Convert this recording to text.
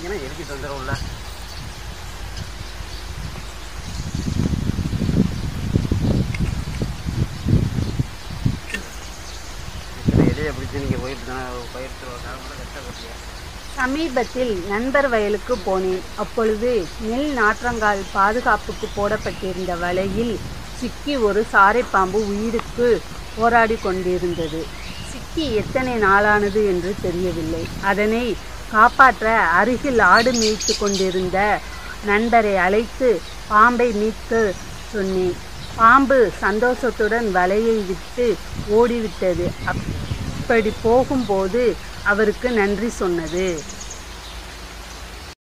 பிடிக்கணும் எதுக்கு தொந்தரவு இல்லை இத்தனை இலையை பிடிச்சி நீங்கள் போயிட்டு தானே பயிர் காலமாக கஷ்டப்பட்டியா சமீபத்தில் நண்பர் வயலுக்கு போனேன் அப்பொழுது நெல் நாற்றங்கால் பாதுகாப்புக்கு போடப்பட்டிருந்த வலையில் சிக்கி ஒரு சாரைப்பாம்பு உயிருக்கு போராடி கொண்டிருந்தது சிக்கி எத்தனை நாளானது என்று தெரியவில்லை அதனை காப்பாற்ற அருகில் ஆடு மேய்த்து கொண்டிருந்த நண்பரை அழைத்து பாம்பை மீட்க சொன்னேன் பாம்பு சந்தோஷத்துடன் வலையை விட்டு ஓடிவிட்டது அப்படி போகும்போது அவருக்கு நன்றி சொன்னது